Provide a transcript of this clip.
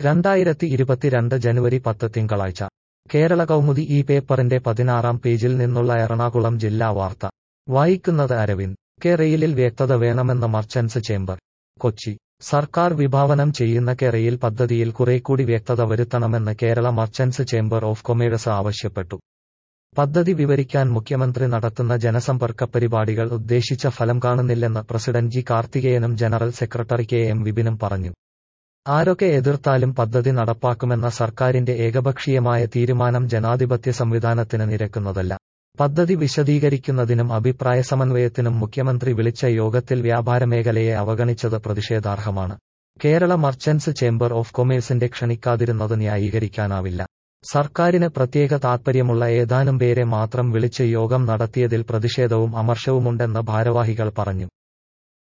രണ്ടായിരത്തി ഇരുപത്തിരണ്ട് ജനുവരി പത്ത് തിങ്കളാഴ്ച കേരള കൗമുദി ഈ പേപ്പറിന്റെ പതിനാറാം പേജിൽ നിന്നുള്ള എറണാകുളം ജില്ലാ വാർത്ത വായിക്കുന്നത് അരവിന്ദ് കെ റെയിലിൽ വ്യക്തത വേണമെന്ന മർച്ചന്റ്സ് ചേംബർ കൊച്ചി സർക്കാർ വിഭാവനം ചെയ്യുന്ന കെറയിൽ പദ്ധതിയിൽ കുറേക്കൂടി വ്യക്തത വരുത്തണമെന്ന് Kerala merchants chamber of commerce ആവശ്യപ്പെട്ടു പദ്ധതി വിവരിക്കാൻ മുഖ്യമന്ത്രി നടത്തുന്ന ജനസമ്പർക്ക പരിപാടികൾ ഉദ്ദേശിച്ച ഫലം കാണുന്നില്ലെന്ന് പ്രസിഡന്റ് ജി കാർത്തികേയനും ജനറൽ സെക്രട്ടറി കെ എം വിപിനും പറഞ്ഞു ആരൊക്കെ എതിർത്താലും പദ്ധതി നടപ്പാക്കുമെന്ന സർക്കാരിന്റെ ഏകപക്ഷീയമായ തീരുമാനം ജനാധിപത്യ സംവിധാനത്തിന് നിരക്കുന്നതല്ല പദ്ധതി വിശദീകരിക്കുന്നതിനും അഭിപ്രായ സമന്വയത്തിനും മുഖ്യമന്ത്രി വിളിച്ച യോഗത്തിൽ വ്യാപാരമേഖലയെ അവഗണിച്ചത് പ്രതിഷേധാർഹമാണ് കേരള മർച്ചന്റ്സ് ചേംബർ ഓഫ് കൊമേഴ്സിന്റെ ക്ഷണിക്കാതിരുന്നത് ന്യായീകരിക്കാനാവില്ല സർക്കാരിന് പ്രത്യേക താൽപ്പര്യമുള്ള ഏതാനും പേരെ മാത്രം വിളിച്ച് യോഗം നടത്തിയതിൽ പ്രതിഷേധവും അമർഷവുമുണ്ടെന്ന് ഭാരവാഹികൾ പറഞ്ഞു